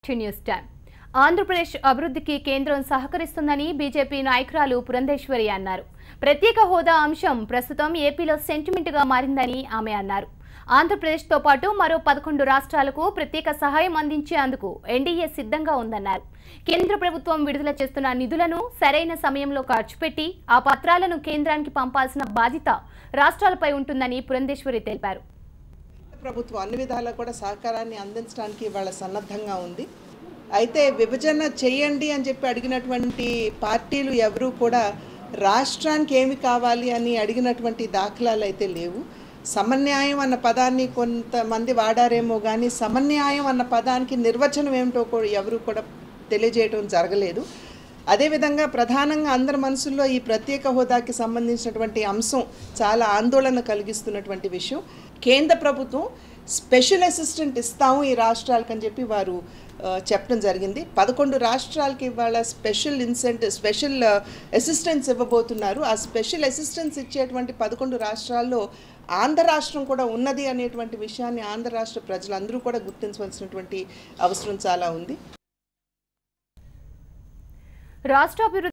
to news time Andhra Pradesh అభివృద్ధికి కేంద్రం సహకరిస్తుందని BJP నాయకురాలు పురంధేశ్వరి అన్నారు ప్రత్యేక హోదా అంశం ప్రస్తుతం ఏపీలో సెంటిమెంట్గా మారిందని ఆమె అన్నారు ఆంధ్రప్రదేశ్తో పాటు మరో పదకొండు రాష్ట్రాలకు ప్రత్యేక సహాయం అందించేందుకు ఎన్డీఏ సిద్ధంగా ఉందన్నారు కేంద్ర ప్రభుత్వం విడుదల చేస్తున్న నిధులను సరైన సమయంలో ఖర్చుపెట్టి ఆ పత్రాలను కేంద్రానికి పంపాల్సిన బాధ్యత రాష్ట్రాలపై ఉంటుందని పురంధేశ్వరి తెలిపారు ప్రభుత్వం అన్ని విధాలా కూడా సహకారాన్ని అందించడానికి ఇవాళ సన్నద్ధంగా ఉంది అయితే విభజన చేయండి అని చెప్పి అడిగినటువంటి పార్టీలు ఎవరూ కూడా రాష్ట్రానికి ఏమి కావాలి అని అడిగినటువంటి దాఖలాలు అయితే లేవు సమన్యాయం అన్న పదాన్ని కొంతమంది వాడారేమో కానీ సమన్యాయం అన్న పదానికి నిర్వచనం ఏమిటో కూడా ఎవరు కూడా తెలియజేయడం జరగలేదు అదేవిధంగా ప్రధానంగా అందరి మనసుల్లో ఈ ప్రత్యేక హోదాకి సంబంధించినటువంటి అంశం చాలా ఆందోళన కలిగిస్తున్నటువంటి విషయం కేంద్ర ప్రభుత్వం స్పెషల్ అసిస్టెంట్ ఇస్తాము ఈ రాష్ట్రాలకు అని చెప్పి వారు ఆ, చెప్పడం జరిగింది పదకొండు రాష్ట్రాలకి ఇవాళ స్పెషల్ ఇన్సెంటివ్ స్పెషల్ అసిస్టెన్స్ ఇవ్వబోతున్నారు ఆ స్పెషల్ అసిస్టెన్స్ ఇచ్చేటువంటి పదకొండు రాష్ట్రాల్లో ఆంధ్ర రాష్ట్రం కూడా ఉన్నది అనేటువంటి విషయాన్ని ఆంధ్ర రాష్ట్ర ప్రజలందరూ కూడా గుర్తించవలసినటువంటి అవసరం చాలా ఉంది రాష్ట్రాభివృద్ధి